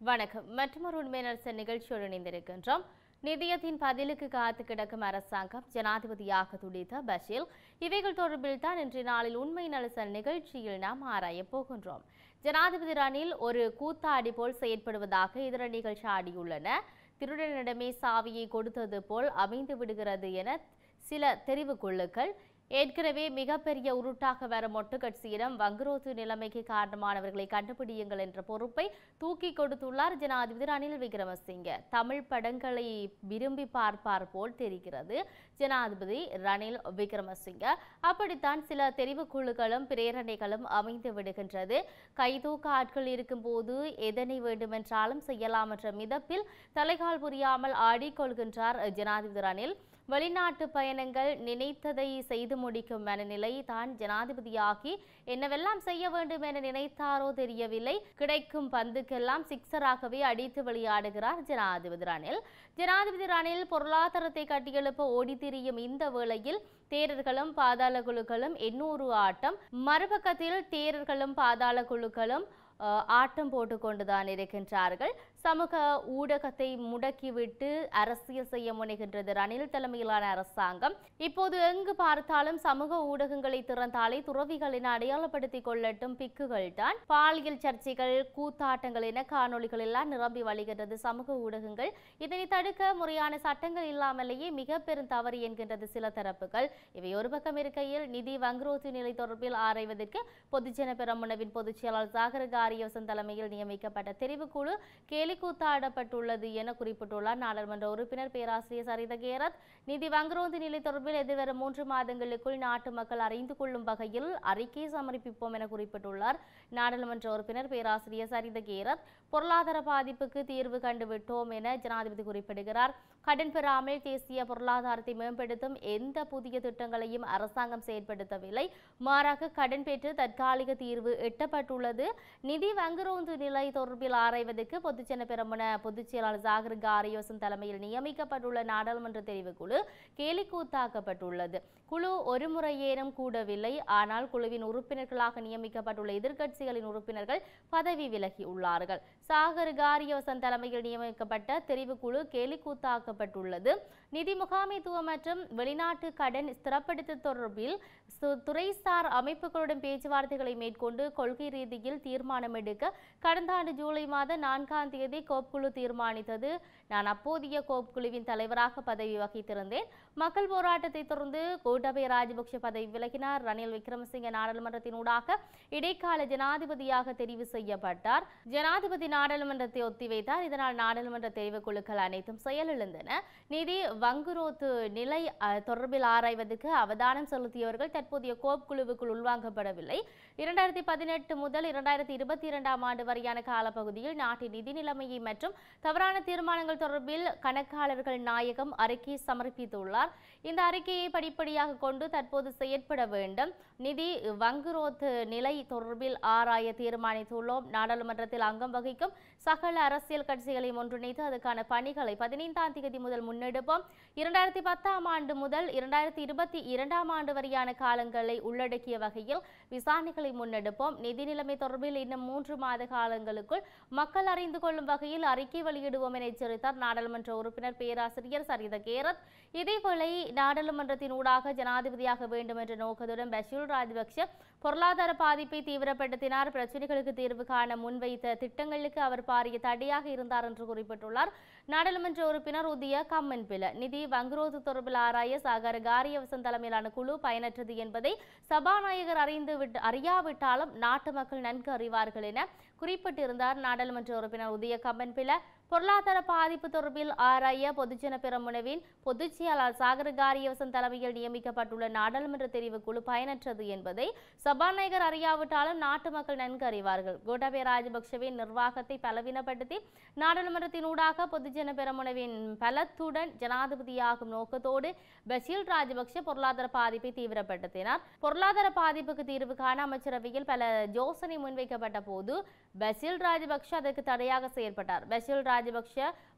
வணக்கம் மற்றொரு உண்மை நலச நிகழ்ச்சியோடு இணைந்திருக்கின்றோம் நிதியத்தின் பதிலுக்கு காத்து கிடக்கும் அரசாங்கம் ஜனாதிபதியாக துடித்த பஷீல் இவைகள் தொடர்பில் தான் இன்றைய நாளில் உண்மை நலசன் நிகழ்ச்சியில் நாம் ஆராயப் போகின்றோம் ஜனாதிபதி ரணில் ஒரு கூத்தாடி போல் செயற்படுவதாக எதிரணிகள் சாடியுள்ளன திருடனிடமே சாவியை கொடுத்தது போல் அமைந்து விடுகிறது என சில தெரிவுக்குழுக்கள் ஏற்கனவே மிகப்பெரிய உருட்டாக வரும் மொட்டு கட்சியிடம் வங்குரோத்து நிலைமைக்கு காரணமானவர்களை கண்டுபிடியுங்கள் என்ற பொறுப்பை தூக்கி கொடுத்துள்ளார் ஜனாதிபதி ரணில் விக்ரமசிங்க தமிழ் படங்களை விரும்பி பார்ப்பார் போல் தெரிகிறது ஜனாதிபதி ரணில் விக்ரமசிங்க அப்படித்தான் சில தெரிவுக்குழுக்களும் பிரேரணைகளும் அமைந்து விடுகின்றது கைதூக்க ஆட்கள் இருக்கும்போது எதனை வேண்டுமென்றாலும் செய்யலாம் என்ற மிதப்பில் தலைகால் புரியாமல் ஆடிக்கொள்கின்றார் ஜனாதிபதி ரணில் வெளிநாட்டு பயணங்கள் நினைத்ததை செய்து முடிக்கும் மனநிலை தான் ஜனாதிபதியாகி என்னவெல்லாம் செய்ய வேண்டும் என நினைத்தாரோ தெரியவில்லை கிடைக்கும் பந்துக்கெல்லாம் சிக்ஸராகவே அடித்து விளையாடுகிறார் ஜனாதிபதி ரணில் ஜனாதிபதி ரணில் பொருளாதாரத்தை கட்டியெழுப்ப ஓடி திரியும் இந்த வேளையில் தேரர்களும் பாதாள குழுக்களும் எண்ணூறு ஆட்டம் மறுபக்கத்தில் தேரர்களும் பாதாள குழுக்களும் அஹ், ஆட்டம் போட்டுக்கொண்டுதான் இருக்கின்றார்கள் சமூக ஊடகத்தை முடக்கிவிட்டு அரசியல் செய்ய முனைகின்றது ரணில் தலைமையிலான அரசாங்கம் இப்போது எங்கு பார்த்தாலும் சமூக ஊடகங்களை திறந்தாலே துறவிகளின் அடையாளப்படுத்திக் கொள்ளட்டும் பிக்குகள் தான் பாலியல் சர்ச்சைகள் கூத்தாட்டங்கள் என காணொளிகள் எல்லாம் நிரம்பி வழிகின்றது சமூக ஊடகங்கள் இதனை தடுக்க முறையான சட்டங்கள் இல்லாமலேயே மிக பெரும் தவறு என்கின்றது சில தரப்புகள் இவை ஒரு பக்கம் இருக்கையில் நிதி வங்குரோத்து நிலை தொடர்பில் ஆராய்வதற்கு பொதுஜன பெரமுனவின் பொதுச் செயலாளர் சாகர காரியவசன் தலைமையில் நியமிக்கப்பட்ட தெரிவுக்குழு கேலிக்கூத்தாடப்பட்டுள்ளது என குறிப்பிட்டுள்ளார் நாடாளுமன்ற உறுப்பினர் பேராசிரியர் சரித கேரத் நிதி வங்குரோந்து நிலை தொடர்பில் எதிர்வரும் மூன்று மாதங்களுக்குள் நாட்டு மக்கள் அறிந்து கொள்ளும் வகையில் அறிக்கை சமர்ப்பிப்போம் என குறிப்பிட்டுள்ளார் நாடாளுமன்ற உறுப்பினர் பேராசிரியர் சரித கேரத் பொருளாதார பாதிப்புக்கு தீர்வு கண்டுவிட்டோம் என ஜனாதிபதி குறிப்பிடுகிறார் கடன் பெறாமல் தேசிய பொருளாதாரத்தை மேம்படுத்தும் எந்த புதிய திட்டங்களையும் அரசாங்கம் செயற்படுத்தவில்லை மாறாக கடன் பெற்று தற்காலிக தீர்வு எட்டப்பட்டுள்ளது நிதி வங்குரோந்து நிலை தொடர்பில் ஆராய்வதற்கு பொதுஜன பெரமுன பொதுச் செயலாளர் ஜாகர் காரியோசன் தலைமையில் நியமிக்கப்பட்டுள்ள நாடாளுமன்ற தெரிவுக்குழு கேலிக்கூத்தாக்கப்பட்டுள்ளது குழு ஒரு முறையேனும் கூடவில்லை ஆனால் குழுவின் உறுப்பினர்களாக நியமிக்கப்பட்டுள்ள எதிர்க்கட்சிகளின் உறுப்பினர்கள் பதவி விலகி உள்ளார்கள் சாகர் காரியோசன் தலைமையில் நியமிக்கப்பட்ட தெரிவுக்குழு கேலிக்கூத்தாக்கப்பட்டுள்ளது நிதி முகாமைத்துவம் மற்றும் வெளிநாட்டு கடன் ஸ்திரப்படுத்தல் தொடர்பில் சு- துறைசார் அமைப்புகளுடன் பேச்சுவார்த்தைகளை மேற்கொண்டு கொள்கை ரீதியில் தீர்மானம் எடுக்க கடந்த ஆண்டு ஜூலை மாதம் நான்காம் தேதி கோப் குழு தீர்மானித்தது நான் அப்போதைய கோப் குழுவின் தலைவராக பதவி வகித்திருந்தேன் மக்கள் போராட்டத்தை தொடர்ந்து கோட்டபய ராஜபக்ஷ பதவி விலகினார் ரணில் விக்ரமசிங்க நாடாளுமன்றத்தினூடாக இடைக்கால ஜனாதிபதியாக தெரிவு செய்யப்பட்டார் ஜனாதிபதி நாடாளுமன்றத்தை ஒத்திவைத்தார் இதனால் நாடாளுமன்ற தெரிவு குழுக்கள் அனைத்தும் செயலிழந்தன நிதி வங்குரோத்து நிலை அஹ், தொடர்பில் ஆராய்வதற்கு அவதானம் செலுத்தியவர்கள் தற்போதைய கோப் குழுவுக்குள் உள்வாங்கப்படவில்லை இரண்டாயிரத்தி பதினெட்டு முதல் இரண்டாயிரத்தி இருபத்தி இரண்டாம் ஆண்டு வரையான காலப்பகுதியில் நாட்டின் நிதி நிலைமையை மற்றும் தவறான தீர்மானங்கள் தொடர்பில் கணக்காளர்கள் நாயகம் அறிக்கை சமர்ப்பித்துள்ளார் இந்த அறிக்கையை படிப்படியாக கொண்டு தற்போது செயற்பட வேண்டும் நிதி வங்குரோத்து நிலை தொடர்பில் ஆராய தீர்மானித்துள்ளோம் நாடாளுமன்றத்தில் அங்கம் வகிக்கும் சகல அரசியல் கட்சிகளையும் ஒன்றிணைத்து அதுக்கான பணிகளை பதினைந்தாம் தேதி முதல் முன்னெடுப்போம் இரண்டாயிரத்தி பத்தாம் ஆண்டு முதல் இரண்டாயிரத்தி இருபத்தி இரண்டாம் ஆண்டு வரையான காலங்களை உள்ளடக்கிய வகையில் விசாரணைகளை முன்னெடுப்போம் நிதி நிலைமை தொடர்பில் இன்னும் மூன்று மாத காலங்களுக்குள் மக்கள் அறிந்து கொள்ளும் வகையில் அறிக்கை வெளியிடுவோம் என எச்சரித்தார் நாடாளுமன்ற உறுப்பினர் பேராசிரியர் சரித கேரத் இதேவேளை நாடாளுமன்றத்தின் ஊடாக ஜனாதிபதியாக வேண்டும் என்ற நோக்கத்துடன் பஷீர் ராஜபக்ஷ பொருளாதார பாதிப்பை தீவிரப்படுத்தினார் பிரச்சனைகளுக்கு தீர்வு காண முன்வைத்த திட்டங்களுக்கு அவர் பாரிய தடையாக இருந்தார் என்று குறிப்பிட்டுள்ளார் நாடாளுமன்ற உறுப்பினர் உதய கம்மன் பில நிதி வங்குரோத்து தொடர்பில் ஆராய சாகர காரியவசன் தலைமையிலான குழு பயனற்றது என்பதை சபாநாயகர் அறிந்து விட்டு அறியாவிட்டாலும் நாட்டு மக்கள் நன்கு அறிவார்கள் என குறிப்பிட்டிருந்தார் நாடாளுமன்ற உறுப்பினர் உதய கம்மன் பில பொருளாதார பாதிப்பு தொடர்பில் ஆராய பொதுஜன பெரமுனவின் பொதுச் செயலாளர் சாகர காரியவசன் தலைமையில் நியமிக்கப்பட்டுள்ள நாடாளுமன்ற தெரிவுக்குழு பயனற்றது என்பதை சபாநாயகர் அறியாவிட்டாலும் நாட்டு மக்கள் நன்கு அறிவார்கள் கோட்டாபய ராஜபக்ஷவின் நிர்வாகத்தை பலவீனப்படுத்தி நாடாளுமன்றத்தினூடாக பொதுஜன பெரமுனவின் பலத்துடன் ஜனாதிபதியாகும் நோக்கத்தோடு பஷீல் ராஜபக்ஷ பொருளாதார பாதிப்பை தீவிரப்படுத்தினார் பொருளாதார பாதிப்புக்கு தீர்வு காண அமைச்சரவையில் பல யோசனை முன்வைக்கப்பட்ட போது பஷீல் ராஜபக்ஷ அதற்கு தடையாக செயற்பட்டார் பஷீல் ராஜபக்ஷ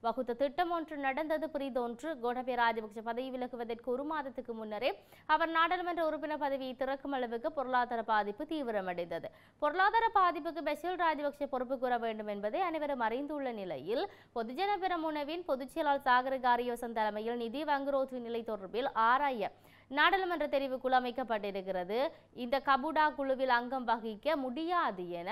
வகுத்த திட்டம் ஒன்று நடந்தது பிரிதொன்று கோடபய ராஜபக்ஷ பதவி விலகுவதற்கு ஒரு மாதத்துக்கு முன்னரே அவர் நாடாளுமன்ற உறுப்பினர் பதவியை திறக்கும் அளவுக்கு பொருளாதார பாதிப்பு தீவிரமடைந்தது பொருளாதார பாதிப்புக்கு பஷீல் ராஜபக்ஷ பொறுப்பு கூற வேண்டும் என்பதை அனைவரும் அறிந்துள்ள நிலையில் பொதுஜன பெரமுனவின் பொதுச் செயலாளர் சாகர காரியோசன் தலைமையில் நிதி வங்குரோத்து நிலை தொடர்பில் ஆராய நாடாளுமன்ற தெரிவுக்குழு அமைக்கப்பட்டிருக்கிறது இந்த கபுடா குழுவில் அங்கம் வகிக்க முடியாது என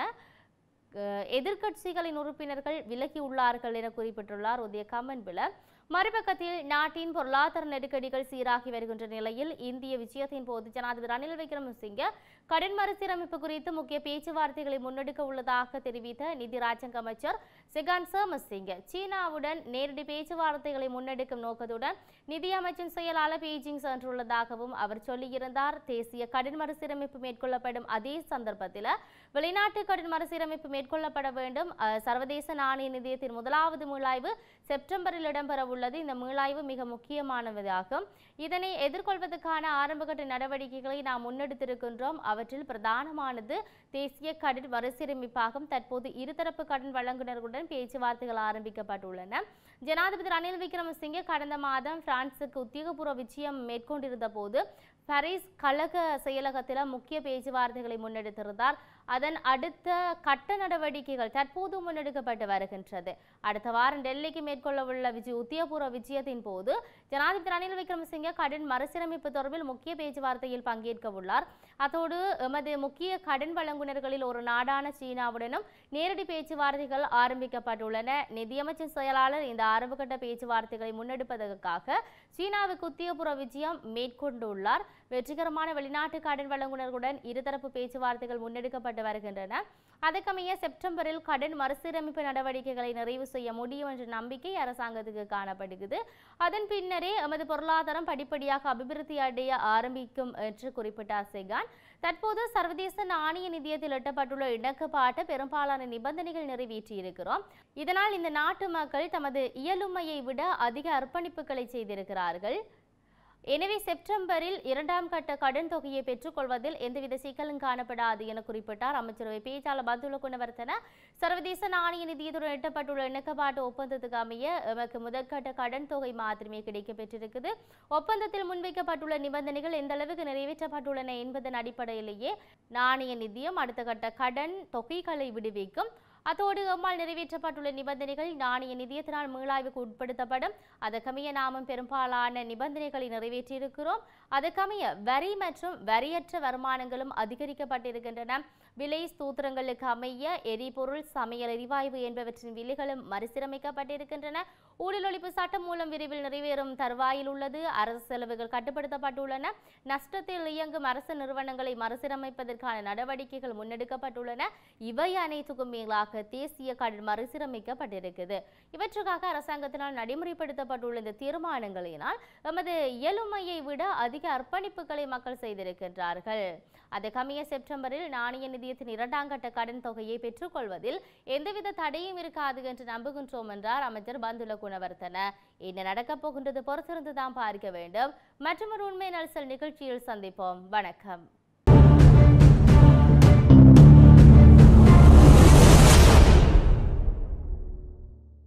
அஹ், எதிர்க்கட்சிகளின் உறுப்பினர்கள் விலகியுள்ளார்கள் என குறிப்பிட்டுள்ளார் உதய கமன்பில மறுபக்கத்தில் நாட்டின் பொருளாதார நெருக்கடிகள் சீராகி வருகின்ற நிலையில் இந்திய விஜயத்தின் போது ஜனாதிபதி ரணில் விக்ரமசிங்க கடன் மறுசீரமைப்பு குறித்து முக்கிய பேச்சுவார்த்தைகளை முன்னெடுக்க உள்ளதாக தெரிவித்த நிதி ராஜாங்க அமைச்சர் சிகான் சர்மசிங்க சீனாவுடன் நேரடி பேச்சுவார்த்தைகளை முன்னெடுக்கும் நோக்கத்துடன் நிதி அமைச்சின் செயலாளர் பீஜிங் சென்றுள்ளதாகவும் அவர் சொல்லியிருந்தார் தேசிய கடன் மறுசீரமைப்பு மேற்கொள்ளப்படும் அதே சந்தர்ப்பத்தில் வெளிநாட்டு கடன் மறுசீரமைப்பு மேற்கொள்ளப்பட வேண்டும் அஹ், சர்வதேச நாணய நிதியத்தின் முதலாவது மீளாய்வு செப்டம்பரில் இடம்பெற உள்ளது இந்த மீளாய்வு மிக முக்கியமானதாகும் இதனை எதிர்கொள்வதற்கான ஆரம்பகட்ட நடவடிக்கைகளை நாம் முன்னெடுத்திருக்கின்றோம் அவற்றில் பிரதானமானது தேசிய கடன் மறுசீரமைப்பாகும் தற்போது இருதரப்பு கடன் வழங்குனர்களுடன் பேச்சுவார்த்தைகள் ஆரம்பிக்கப்பட்டுள்ளன ஜனாதிபதி ரணில் விக்ரமசிங்கே கடந்த மாதம் பிரான்சுக்கு உத்தியோகபூர்வ விஜயம் மேற்கொண்டிருந்த போது பாரிஸ் கழக செயலகத்தில் முக்கிய பேச்சுவார்த்தைகளை முன்னெடுத்திருந்தார் அதன் அடுத்த கட்ட நடவடிக்கைகள் தற்போது முன்னெடுக்கப்பட்டு வருகின்றது அடுத்த வாரம் டெல்லிக்கு மேற்கொள்ள உள்ள விஜய் உத்தியோகபூர்வ விஜயத்தின் போது ஜனாதிபதி ரணில் விக்ரமசிங்கே கடன் மறுசீரமைப்பு தொடர்பில் முக்கிய பேச்சுவார்த்தையில் பங்கேற்க உள்ளார் அதோடு எமது முக்கிய கடன் வழங்குனர்களில் ஒரு நாடான சீனாவுடனும் நேரடி பேச்சுவார்த்தைகள் ஆரம்பிக்கப்பட்டுள்ளன நிதியமைச்சர் செயலாளர் இந்த ஆரம்பகட்ட பேச்சுவார்த்தைகளை முன்னெடுப்பதற்காக சீனாவுக்கு உத்தியோகபூர்வ விஜயம் மேற்கொண்டுள்ளார் வெற்றிகரமான வெளிநாட்டு கடன் வழங்குனர்களுடன் இருதரப்பு பேச்சுவார்த்தைகள் முன்னெடுக்கப்பட்டு வருகின்றன அதற்கமைய செப்டம்பரில் கடன் மறுசீரமைப்பு நடவடிக்கைகளை நிறைவு செய்ய முடியும் என்ற நம்பிக்கை அரசாங்கத்துக்கு காணப்படுகிறது அதன் பின்னரே எமது பொருளாதாரம் படிப்படியாக அபிவிருத்தி அடைய ஆரம்பிக்கும் என்று குறிப்பிட்டார் செகான் தற்போது சர்வதேச நாணய நிதியத்தில் எட்டப்பட்டுள்ள இணக்கப்பாட்டு பெரும்பாலான நிபந்தனைகள் நிறைவேற்றியிருக்கிறோம் இதனால் இந்த நாட்டு மக்கள் தமது இயலுமையை விட அதிக அர்ப்பணிப்புகளை செய்திருக்கிறார்கள் எனவே செப்டம்பரில் இரண்டாம் கட்ட கடன் தொகையை பெற்றுக்கொள்வதில் எந்தவித சிக்கலும் காணப்படாது என குறிப்பிட்டார் அமைச்சரவை பேச்சாளர் பந்துல குணவர்த்தன சர்வதேச நாணய நிதியத்துடன் எட்டப்பட்டுள்ள இணக்கப்பாட்டு ஒப்பந்தத்துக்கு அமைய எமக்கு முதற்கட்ட கடன் தொகை மாத்திரமே கிடைக்கப் பெற்றிருக்குது ஒப்பந்தத்தில் முன்வைக்கப்பட்டுள்ள நிபந்தனைகள் எந்த அளவுக்கு நிறைவேற்றப்பட்டுள்ளன என்பதன் அடிப்படையிலேயே நாணய நிதியம் அடுத்த கட்ட கடன் தொகைகளை விடுவிக்கும் அதோடு எம்மால் நிறைவேற்றப்பட்டுள்ள நிபந்தனைகள் நாணய நிதியத்தினால் மீளாய்வுக்கு உட்படுத்தப்படும் அதற்கமைய நாமும் பெரும்பாலான நிபந்தனைகளை நிறைவேற்றியிருக்கிறோம் அதற்கமைய வரி மற்றும் வரியற்ற வருமானங்களும் அதிகரிக்கப்பட்டிருக்கின்றன விலை ஸ்தூத்திரங்களுக்கு அமைய எரிபொருள் சமையல் எரிவாயு என்பவற்றின் விலைகளும் மறுசீரமைக்கப்பட்டிருக்கின்றன ஊழல் ஒழிப்பு சட்டம் மூலம் விரைவில் நிறைவேறும் தருவாயில் உள்ளது அரசு செலவுகள் கட்டுப்படுத்தப்பட்டுள்ளன நஷ்டத்தில் இயங்கும் அரசு நிறுவனங்களை மறுசீரமைப்பதற்கான நடவடிக்கைகள் முன்னெடுக்கப்பட்டுள்ளன இவை அனைத்துக்கும் மேலாக தேசிய கடன் மறுசீரமைக்கப்பட்டிருக்குது இவற்றுக்காக அரசாங்கத்தினால் நடைமுறைப்படுத்தப்பட்டுள்ள இந்த தீர்மானங்களினால் எமது இயலுமையை விட அதிக அர்ப்பணிப்புகளை மக்கள் செய்திருக்கின்றார்கள் அதற்கமைய செப்டம்பரில் நாணய நிதியத்தின் இரண்டாம் கட்ட கடன் தொகையை பெற்றுக்கொள்வதில் எந்தவித தடையும் இருக்காது என்று நம்புகின்றோம் என்றார் அமைச்சர் பந்துல குணவர்த்தன என்ன நடக்கப் போகின்றது பொறுத்திருந்து தான் பார்க்க வேண்டும் மற்றொரு உண்மை நல்சல் நிகழ்ச்சியில் சந்திப்போம் வணக்கம்